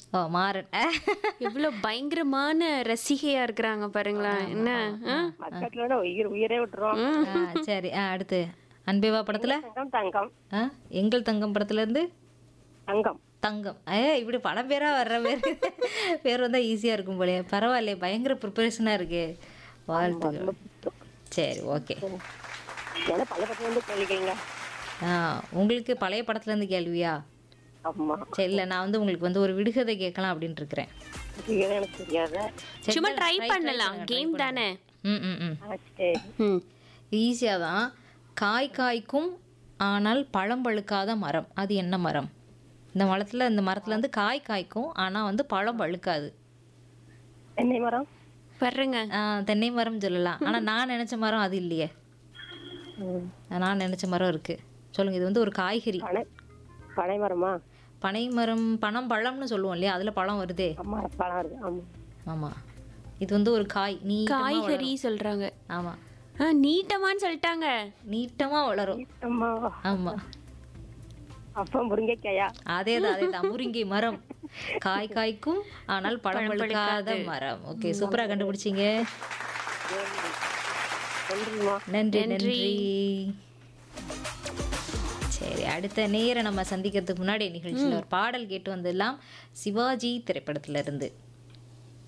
ஓ மாறன் எவ்வளவு பயங்கரமான ரசிகையா இருக்கிறாங்க பாருங்களேன் என்ன ஆ? பக்கத்துல உயிர் உயிரே விட்டுரும் ஆ, சரி ஆ, அடுத்து அன்பேவா படத்துல தங்கம் தங்கம் ஆ, எங்கள் தங்கம் படத்துல இருந்து தங்கம் தங்கம் ஏ இப்படி படம் பேரா வர்ற பேர் பேர் வந்தா ஈஸியா இருக்கும் போலயே பரவாயில்லையே பயங்கர ப்ரிப்பரேஷனா இருக்கு வாழ்த்துக்கள் சரி ஓகே ஏன்னா பல பக்கம் வந்து கேள்விக்கிறீங்க ஆ உங்களுக்கு பழைய படத்துல இருந்து கேள்வியா ஆமா சரி இல்லை நான் வந்து உங்களுக்கு வந்து ஒரு விடுகதை கேட்கலாம் அப்படின்ட்டு இருக்கிறேன் இது எனக்கு தெரியாத சரி, சும்மா இல்ல, ட்ரை try பண்ணலாம் பண்ணுங்க, try கேம் பண்ணுங்க. தானே ம் ம் ம் ஆ, சரி ம் ஈஸியாக தான் காய் காய்க்கும் ஆனால் பழம் பழுக்காத மரம் அது என்ன மரம் இந்த மரத்தில் இந்த மரத்துலேருந்து காய் காய்க்கும் ஆனால் வந்து பழம் பழுக்காது தென்னை மரம் வர்றேங்க ஆ, தென்னை மரம் சொல்லலாம் ஆனால் நான் நினச்ச மரம் அது இல்லையே ம். நான் நினச்ச மரம் இருக்குது சொல்லுங்கள் இது வந்து ஒரு காய்கறி பனை பனை மரமா பனை மரம் பனம் பழம்னு சொல்லுவோம் இல்லையா அதில் பழம் வருதே அம்மா பழம் இருக்கு ஆமா ஆமாம் இது வந்து ஒரு காய் நீ காய்கறி சொல்றாங்க ஆமாம் ஆ நீட்டமான்னு சொல்லிட்டாங்க நீட்டமாக வளரும் அம்மா ஆமாம் அப்பா முருங்கைக்காயா அதே தான் அதே தான் முருங்கை மரம் காய் காய்க்கும் ஆனால் பழம் பழுக்காத மரம் ஓகே சூப்பரா கண்டுபிடிச்சீங்க நன்றிம்மா நன்றி நன்றி சரி அடுத்த நேரம் நம்ம சந்திக்கிறதுக்கு முன்னாடி நிகழ்ச்சியில் ஒரு பாடல் கேட்டு வந்துடலாம் சிவாஜி திரைப்படத்துல இருந்து